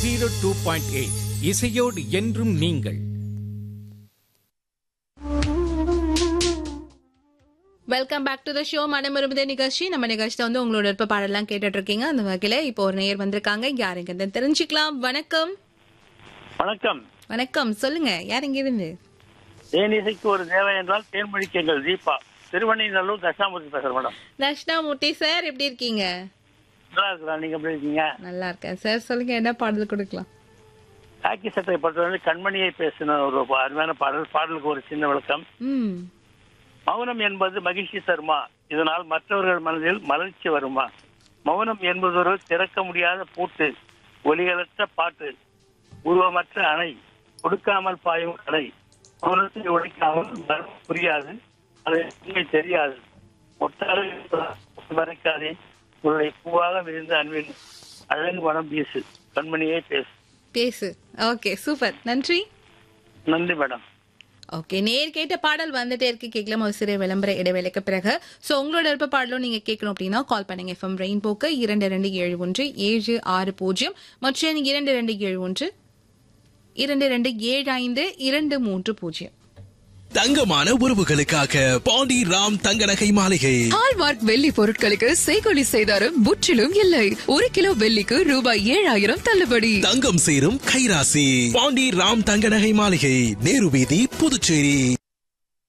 zero two point eight இசையோடு என்றும் நீங்கள் welcome back to the show மனமிரும்புதே நிகழ்ச்சி நம்ம நிகழ்ச்சியில வந்து உங்களோட விருப்ப பாடலாம் கேட்டுட்டு இருக்கீங்க அந்த வகையில இப்போ ஒரு நேயர் வந்திருக்காங்க யாருங்க தெரிஞ்சுக்கலாம் வணக்கம் வணக்கம் வணக்கம் சொல்லுங்க யார் இங்க இருந்து தேனிசைக்கு ஒரு தேவை என்றால் தேன்மொழிக்கு எங்கள் தீபா திருவண்ணைநல்லூர் தட்சாமூர்த்தி பேசுறேன் மேடம் தர்ஷனாமூர்த்தி சார் எப்படி இருக்கீங்க நல்லா இருக்கிறா நீங்க எப்படி இருக்கீங்க நல்லா இருக்கேன் சார் சொல்லுங்க என்ன பாடல் கொடுக்கலாம் காக்கி சட்டை பொறுத்தவரை கண்மணியை பேசின ஒரு அருமையான பாடல் பாடலுக்கு ஒரு சின்ன விளக்கம் ம் மௌனம் என்பது மகிழ்ச்சி தருமா இதனால் மற்றவர்கள் மனதில் மலர்ச்சி வருமா மௌனம் என்பது ஒரு திறக்க முடியாத பூட்டு ஒலிகளற்ற பாட்டு உருவமற்ற அணை கொடுக்காமல் பாயும் கடை மௌனத்தை உடைக்காமல் மனம் புரியாது அது உண்மை தெரியாது ஒட்டாறு மறைக்காதே உன்னை பூவாக விழுந்த அன்பின் அழகு மனம் வீசு கண்மணியே பேசு பேசு ஓகே சூப்பர் நன்றி நன்றி மேடம் ஓகே நேர் கேட்ட பாடல் வந்துட்டே இருக்கு கேட்கலாம் ஒரு சிறிய விளம்பர இடைவேளைக்கு பிறகு ஸோ உங்களோட விருப்ப பாடலும் நீங்க கேட்கணும் அப்படின்னா கால் பண்ணுங்க எஃப்எம் ரெயின்போக்கு இரண்டு ரெண்டு ஏழு ஒன்று ஏழு ஆறு பூஜ்ஜியம் மற்றும் இரண்டு ரெண்டு ஏழு ஒன்று இரண்டு ரெண்டு ஏழு ஐந்து இரண்டு மூன்று பூஜ்ஜியம் தங்கமான உறவுகளுக்காக பாண்டி ராம் தங்க நகை மாளிகை ஹால்மார்க் வெள்ளி பொருட்களுக்கு செய்கொலி செய்தாரும் முற்றிலும் இல்லை ஒரு கிலோ வெள்ளிக்கு ரூபாய் ஏழாயிரம் தள்ளுபடி தங்கம் சேரும் கைராசி பாண்டி ராம் தங்க நகை மாளிகை நேரு வீதி புதுச்சேரி